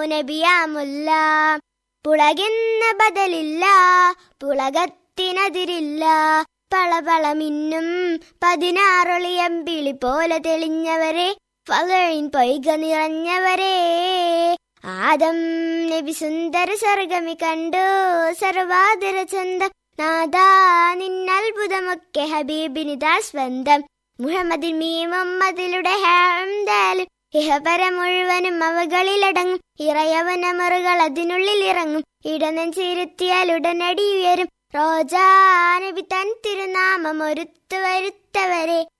നബിയാമുല്ല പുളകെന്ന ബദലില്ല പുളകത്തിനതിരില്ല പളപള മിന്നും പതിനാറൊളിയമ്പിളി പോലെ തെളിഞ്ഞവരെ ഫലയിൻ പൊയ്ക നിറഞ്ഞവരെ ആദം നബി സുന്ദര സർഗമി കണ്ടു സർവാതിര ചന്തം നാദാ നിന്നത്ഭുതമൊക്കെ ഹബീബിനിതാ സ്വന്തം മുഹമ്മദിൻ മീമുമ്മദിലുടെ ഹാംദാലും ഇഹപര മുഴുവനും അവകളിലടങ്ങും ഇറയവനമറുകൾ അതിനുള്ളിൽ ഇറങ്ങും ഇടനെഞ്ചിരുത്തിയാൽ ഉടനടി ഉയരും റോജാ നബി തൻ തിരുനാമം ഒരുത്തു വരുത്തവരെ